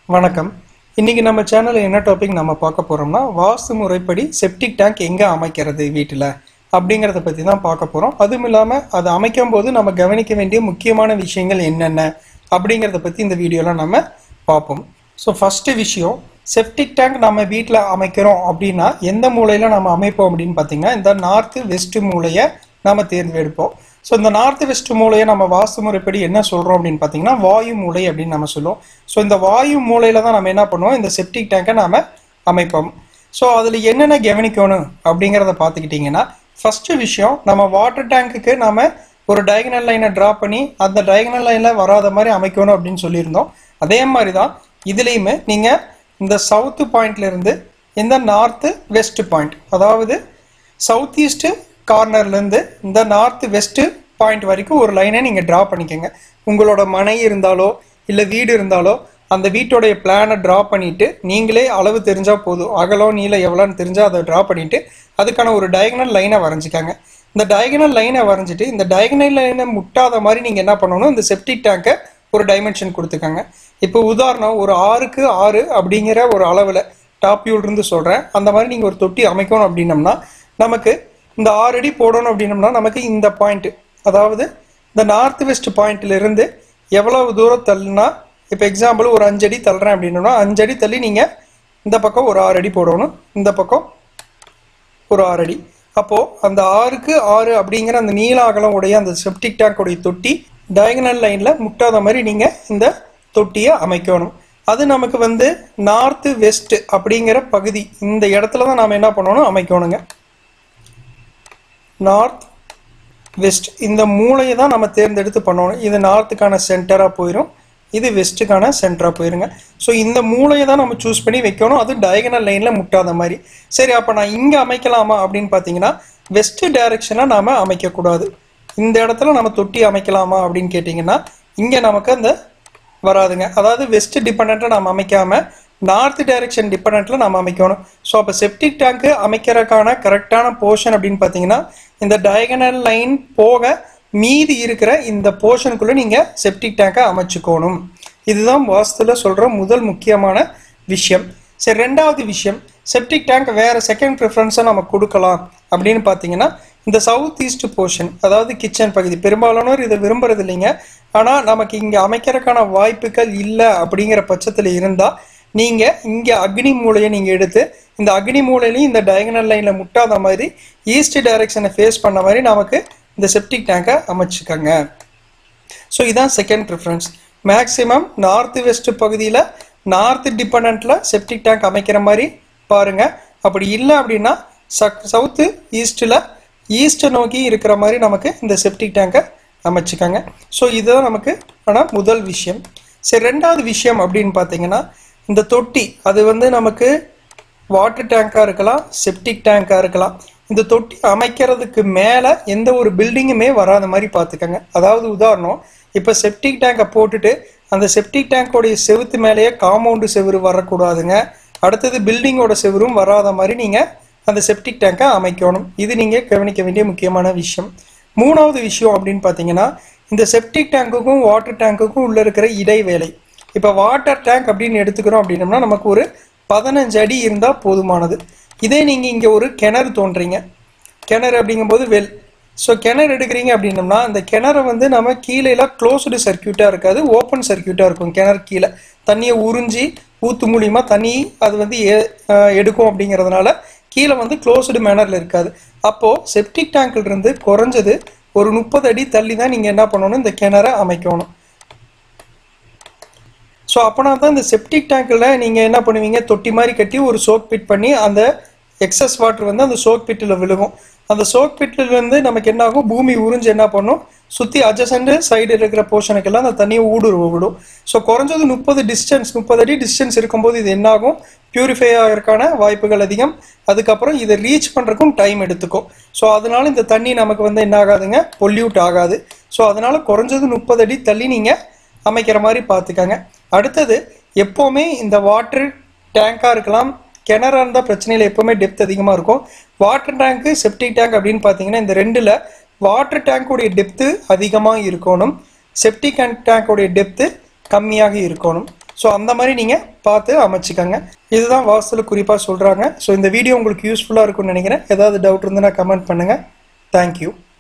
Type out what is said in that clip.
வணக்கம் இன்னைக்கு நம்ம சேனலில் என்ன டாபிக் நம்ம பார்க்க போறோம்னா வாஸ்து முறைப்படி செப்டிக் டேங்க் எங்கே அமைக்கிறது வீட்டில் அப்படிங்கிறத பற்றி தான் பார்க்க போகிறோம் அதுவும் இல்லாமல் அதை அமைக்கும் போது நம்ம கவனிக்க வேண்டிய முக்கியமான விஷயங்கள் என்னென்ன அப்படிங்கிறத பற்றி இந்த வீடியோவில் நம்ம பார்ப்போம் ஸோ ஃபஸ்ட்டு விஷயம் செப்டிக் டேங்க் நம்ம வீட்டில் அமைக்கிறோம் அப்படின்னா எந்த மூலையில் நம்ம அமைப்போம் அப்படின்னு பார்த்தீங்கன்னா இந்த நார்த்து வெஸ்ட் மூலையை நம்ம தேர்ந்தெடுப்போம் ஸோ இந்த நார்த் வெஸ்ட் மூலையை நம்ம வாஸ்து முறைப்படி என்ன சொல்கிறோம் அப்படின்னு பார்த்தீங்கன்னா வாயு மூலை அப்படின்னு நம்ம சொல்லுவோம் ஸோ இந்த வாயு மூலையில் தான் நம்ம என்ன பண்ணுவோம் இந்த செப்டிக் டேங்கை நாம அமைப்போம் ஸோ அதில் என்னென்ன கவனிக்கணும் அப்படிங்கிறத பார்த்துக்கிட்டிங்கன்னா ஃபஸ்ட்டு விஷயம் நம்ம வாட்டர் டேங்க்குக்கு நாம ஒரு டயகனல் லைனை ட்ரா பண்ணி அந்த டயகனல் லைனில் வராத மாதிரி அமைக்கணும் அப்படின்னு சொல்லியிருந்தோம் அதே மாதிரி தான் இதுலேயுமே நீங்கள் இந்த சவுத்து பாயிண்ட்லேருந்து இந்த நார்த்து வெஸ்ட் பாயிண்ட் அதாவது சவுத் ஈஸ்ட் கார்னர்லேருந்து இந்த நார்த் வெஸ்ட் பாயிண்ட் வரைக்கும் ஒரு லைனை நீங்கள் ட்ரா பண்ணிக்கோங்க உங்களோட மனை இருந்தாலோ இல்லை வீடு இருந்தாலோ அந்த வீட்டோடைய பிளானை ட்ரா பண்ணிட்டு நீங்களே அளவு தெரிஞ்சால் போதும் அகலம் நீளம் எவ்வளோன்னு தெரிஞ்சால் அதை ட்ரா பண்ணிட்டு அதுக்கான ஒரு டயகனல் லைனை வரைஞ்சிக்காங்க இந்த டயகனல் லைனை வரைஞ்சிட்டு இந்த டயகனல் லைனை முட்டாத மாதிரி நீங்கள் என்ன பண்ணணும் இந்த செப்டிக் டேங்கை ஒரு டைமென்ஷன் கொடுத்துக்கோங்க இப்போ உதாரணம் ஒரு ஆறுக்கு ஆறு அப்படிங்கிற ஒரு அளவில் டாப் இருந்து சொல்கிறேன் அந்த மாதிரி நீங்கள் ஒரு தொட்டி அமைக்கணும் அப்படின்னம்னா நமக்கு இந்த ஆறு அடி போடணும் அப்படின்னம்னா நமக்கு இந்த பாயிண்ட் அதாவது இந்த நார்த் வெஸ்ட் பாயிண்ட்லேருந்து எவ்வளவு தூரம் தள்ளுனா இப்போ எக்ஸாம்பிள் ஒரு அஞ்சு அடி தள்ளுறேன் அப்படின்னா அஞ்சு அடி தள்ளி நீங்கள் இந்த பக்கம் ஒரு ஆறு அடி போடணும் இந்த பக்கம் ஒரு ஆறு அடி அப்போது அந்த ஆறுக்கு ஆறு அப்படிங்கிற அந்த நீள அகலம் உடைய அந்த செப்டிக் டேங்க் உடைய தொட்டி டயகனல் லைனில் முட்டாத மாதிரி நீங்கள் இந்த தொட்டியை அமைக்கணும் அது நமக்கு வந்து நார்த்து வெஸ்ட் அப்படிங்கிற பகுதி இந்த இடத்துல தான் நாம் என்ன பண்ணணும் அமைக்கணுங்க நார்த் வெஸ்ட் இந்த மூளையை தான் நம்ம தேர்ந்தெடுத்து பண்ணணும் இது நார்த்துக்கான சென்டராக போயிடும் இது வெஸ்ட்டுக்கான சென்டராக போயிருங்க ஸோ இந்த மூளையை தான் நம்ம சூஸ் பண்ணி வைக்கணும் அது டயகனல் லைனில் முட்டாத மாதிரி சரி அப்போ நான் இங்கே அமைக்கலாமா அப்படின்னு பார்த்தீங்கன்னா வெஸ்ட் டைரக்ஷனில் நாம் அமைக்கக்கூடாது இந்த இடத்துல நம்ம தொட்டி அமைக்கலாமா அப்படின்னு கேட்டிங்கன்னா இங்கே நமக்கு அந்த வராதுங்க அதாவது வெஸ்ட் டிபெண்ட்டாக நம்ம அமைக்காம நார்த் டைரக்ஷன் டிபெண்ட்டில் நம்ம அமைக்கணும் ஸோ அப்போ செப்டிக் டேங்க்கு அமைக்கிறதுக்கான கரெக்டான போர்ஷன் அப்படின்னு பார்த்தீங்கன்னா இந்த டயகனல் லைன் போக மீதி இருக்கிற இந்த போர்ஷனுக்குள்ளே நீங்கள் செப்டிக் டேங்கை அமைச்சுக்கணும் இதுதான் வாஸ்துல சொல்கிற முதல் முக்கியமான விஷயம் சரி ரெண்டாவது விஷயம் செப்டிக் டேங்க் வேறு செகண்ட் ப்ரிஃபரன்ஸை நம்ம கொடுக்கலாம் அப்படின்னு பார்த்தீங்கன்னா இந்த சவுத் ஈஸ்ட் போர்ஷன் அதாவது கிச்சன் பகுதி பெரும்பாலானோர் இதை விரும்புறது இல்லைங்க ஆனால் நமக்கு இங்கே அமைக்கிறதுக்கான வாய்ப்புகள் இல்லை அப்படிங்கிற பட்சத்தில் இருந்தால் நீங்கள் இங்கே அக்னி மூலையை நீங்கள் எடுத்து இந்த அக்னி மூலையிலையும் இந்த டயகனல் லைனில் முட்டாத மாதிரி ஈஸ்ட் டைரக்ஷனை ஃபேஸ் பண்ண மாதிரி நமக்கு இந்த செப்டிக் டேங்கை அமைச்சுக்கோங்க ஸோ இதான் second preference maximum north west பகுதியில் நார்த் டிபெண்ட்டில் செப்டிக் டேங்க் அமைக்கிற மாதிரி பாருங்கள் அப்படி இல்லை அப்படின்னா சக் சவுத்து ஈஸ்ட்டில் ஈஸ்ட்டை நோக்கி இருக்கிற மாதிரி நமக்கு இந்த செப்டிக் டேங்கை அமைச்சுக்கோங்க ஸோ இதுதான் நமக்கு ஆனால் முதல் விஷயம் சரி ரெண்டாவது விஷயம் அப்படின்னு பார்த்தீங்கன்னா இந்த தொட்டி அது வந்து நமக்கு வாட்டர் டேங்காக இருக்கலாம் செப்டிக் டேங்காக இருக்கலாம் இந்த தொட்டி அமைக்கிறதுக்கு மேலே எந்த ஒரு பில்டிங்குமே வராத மாதிரி பார்த்துக்கோங்க அதாவது உதாரணம் இப்போ செப்டிக் டேங்கை போட்டுட்டு அந்த செப்டிக் டேங்கோடைய செவுத்து மேலேயே காம்பவுண்டு செவுறு வரக்கூடாதுங்க அடுத்தது பில்டிங்கோட செவுரும் வராத மாதிரி நீங்கள் அந்த செப்டிக் டேங்கை அமைக்கணும் இது நீங்கள் கவனிக்க வேண்டிய முக்கியமான விஷயம் மூணாவது விஷயம் அப்படின்னு பார்த்தீங்கன்னா இந்த செப்டிக் டேங்குக்கும் வாட்டர் டேங்குக்கும் உள்ள இருக்கிற இடைவேளை இப்போ வாட்டர் டேங்க் அப்படின்னு எடுத்துக்கிறோம் அப்படின்னம்னா நமக்கு ஒரு பதினஞ்சு அடி இருந்தால் போதுமானது இதே நீங்கள் இங்கே ஒரு கிணறு தோன்றீங்க கிணறு அப்படிங்கும்போது வெல் ஸோ கிணறு எடுக்கிறீங்க அப்படின்னம்னா அந்த கிணறு வந்து நம்ம கீழேலாம் க்ளோஸ்டு சர்க்கியூட்டாக இருக்காது ஓப்பன் சர்க்கியூட்டாக இருக்கும் கிணறு கீழே தண்ணியை உறிஞ்சி ஊற்று மூலியமா தண்ணி அது வந்து எ- அஹ் எடுக்கும் அப்படிங்கிறதுனால கீழே வந்து க்ளோஸ்டு மேனரில் இருக்காது அப்போது செப்டிக் டேங்க்ல இருந்து குறைஞ்சது ஒரு முப்பது அடி தள்ளி தான் நீங்கள் என்ன பண்ணணும் இந்த கிணறை அமைக்கணும் ஸோ அப்போனா தான் இந்த செப்டிக் டேங்க்கில் நீங்கள் என்ன பண்ணுவீங்க தொட்டி மாதிரி கட்டி ஒரு சோக் பிட் பண்ணி அந்த எக்ஸஸ் வாட்டர் வந்து அந்த சோக் பிட்டில் விழுகும் அந்த சோக் பிட்டிலேருந்து நமக்கு என்ன ஆகும் பூமி உறிஞ்சு என்ன பண்ணும் சுற்றி அட்ஜசண்ட் சைடு இருக்கிற போர்ஷனுக்கெல்லாம் அந்த தண்ணியை ஊடுருவ விடும் ஸோ குறைஞ்சது முப்பது டிஸ்டன்ஸ் முப்பது அடி டிஸ்டன்ஸ் இருக்கும்போது இது என்ன ஆகும் பியூரிஃபை ஆகிறதுக்கான வாய்ப்புகள் அதிகம் அதுக்கப்புறம் இதை ரீச் பண்ணுறதுக்கும் டைம் எடுத்துக்கும் ஸோ அதனால இந்த தண்ணி நமக்கு வந்து என்ன ஆகாதுங்க பொல்யூட் ஆகாது ஸோ அதனால குறைஞ்சது முப்பது அடி தள்ளி நீங்கள் அமைக்கிற மாதிரி பார்த்துக்கங்க அடுத்தது எப்போவுமே இந்த வாட்டர் டேங்காக இருக்கலாம் கிணறா இருந்தால் பிரச்சனையில் எப்போவுமே டெப்த் அதிகமாக இருக்கும் வாட்டர் டேங்க்கு செப்டிக் டேங்க் அப்படின்னு பார்த்தீங்கன்னா இந்த ரெண்டில் வாட்டர் டேங்க்குடைய டெப்த்து அதிகமாக இருக்கணும் செப்டிக் டேங்க்குடைய டெப்த்து கம்மியாக இருக்கணும் ஸோ அந்த மாதிரி நீங்கள் பார்த்து அமைச்சிக்கோங்க இதுதான் வாஸ்துல குறிப்பாக சொல்கிறாங்க ஸோ இந்த வீடியோ உங்களுக்கு யூஸ்ஃபுல்லாக இருக்கும்னு நினைக்கிறேன் ஏதாவது டவுட் இருந்ததுன்னா கமெண்ட் பண்ணுங்கள் தேங்க்யூ